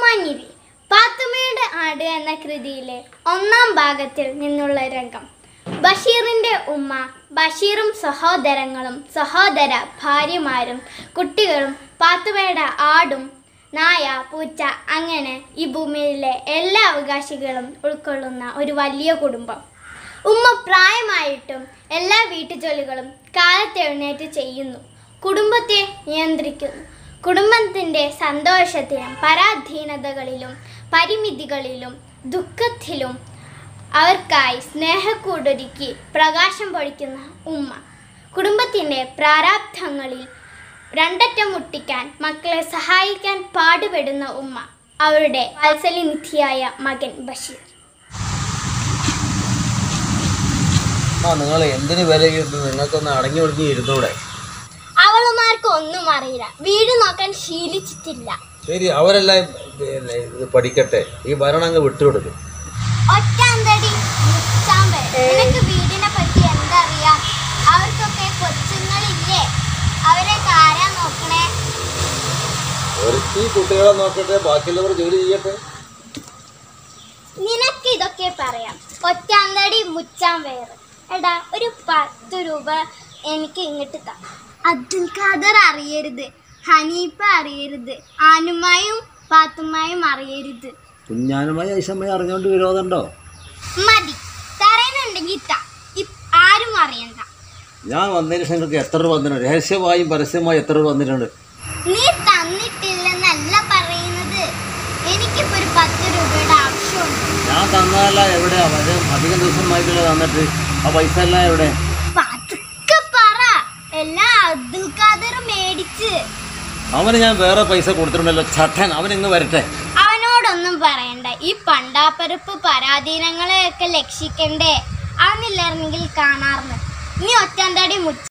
മഞ്ഞിരി പാത്തുമ്മയുടെ ആട് എന്ന കൃതിയിലെ ഒന്നാം ഭാഗത്തിൽ നിന്നുള്ള രംഗം ബഷീറിന്റെ ഉമ്മ ബഷീറും സഹോദരങ്ങളും സഹോദര ഭാര്യമാരും കുട്ടികളും പാത്തുമ്മയുടെ ആടും നായ പൂച്ച അങ്ങനെ ഈ ഭൂമിയിലെ എല്ലാ അവകാശികളും ഉൾക്കൊള്ളുന്ന ഒരു വലിയ കുടുംബം ഉമ്മ പ്രായമായിട്ടും എല്ലാ വീട്ടുജോലികളും കാലത്തെഴുന്നേറ്റ് ചെയ്യുന്നു കുടുംബത്തെ നിയന്ത്രിക്കുന്നു കുടുംബത്തിൻ്റെ സന്തോഷത്തിലും പരാധീനതകളിലും പരിമിതികളിലും ദുഃഖത്തിലും അവർക്കായി സ്നേഹക്കൂടൊരുക്കി പ്രകാശം പൊഴിക്കുന്ന ഉമ്മ കുടുംബത്തിൻ്റെ പ്രാരാബ്ധങ്ങളിൽ രണ്ടറ്റം മുട്ടിക്കാൻ മക്കളെ സഹായിക്കാൻ പാടുപെടുന്ന ഉമ്മ അവരുടെ വാത്സല്യനിധിയായ മകൻ ബഷീർ ആ നിങ്ങൾ എന്തിനു വില കിട്ടുന്നു നിങ്ങൾക്കൊന്ന് അടങ്ങി ഒടുങ്ങി ഇരുന്നൂടെ അവളുമാർക്ക് ഒന്നും അറിയില്ല വീട് നോക്കാൻ ശീലിച്ചിട്ടില്ല ശരി അവരെല്ലാം പിന്നെ ഇത് പഠിക്കട്ടെ ഈ ഭരണം അങ്ങ് വിട്ടുകൊടുക്കും ഒറ്റാന്തടി മുച്ചാമ്പൽ നിനക്ക് വീടിനെ പറ്റി എന്തറിയാം അവർക്കൊക്കെ കൊച്ചുങ്ങളില്ലേ അവരൊക്കെ ആരാ നോക്കണേ ഒരുത്തി കുട്ടികളെ നോക്കട്ടെ ബാക്കിയുള്ളവർ ജോലി ചെയ്യട്ടെ നിനക്ക് ഇതൊക്കെ പറയാം ഒറ്റാന്തടി മുച്ചാൻ വേറെ എടാ ഒരു പത്ത് രൂപ എനിക്ക് ഇങ്ങോട്ട് താ അബ്ദുൽ ഖാദർ അറിയരുത് ഹനീഫ അറിയരുത് ആനുമായും പാത്തുമായും അറിയരുത് കുഞ്ഞാനുമായി ഐശമ്മയെ അറിഞ്ഞുകൊണ്ട് വിരോധമുണ്ടോ മതി തറയുന്നുണ്ടെങ്കിൽ താ ഇ- ആരും അറിയണ്ട ഞാൻ വന്നതിന് ശേഷം നിങ്ങൾക്ക് എത്ര രൂപ വന്നിട്ടുണ്ട് രഹസ്യമായും പരസ്യമായും എത്ര രൂപ വന്നിട്ടുണ്ട് നീ തന്നിട്ടില്ലെന്നല്ല പറയുന്നത് എനിക്കിപ്പോ ഒരു പത്ത് രൂപയുടെ ആവശ്യമുണ്ട് ഞാൻ തന്നതല്ല എവിടെയാ അത് അധികം ദിവസമായിട്ടില്ല തന്നിട്ട് ആ പൈസ എല്ലാം എവിടെ പതുക്കെ പറ എല്ലാം അബ്ദുൽ ഖാദർ മേടിച്ച് അവന് ഞാൻ വേറെ പൈസ കൊടുത്തിട്ടുണ്ടല്ലോ ചട്ടൻ അവൻ ഇന്ന് വരട്ടെ അവനോടൊന്നും പറയണ്ട ഈ പണ്ടാപ്പരപ്പ് പരാധീനങ്ങളെയൊക്കെ ലക്ഷിക്കണ്ടേ അവനില്ലായിരുന്നെങ്കിൽ കാണാറുണ്ട് നീ ഒറ്റാന്തടി മുച്ച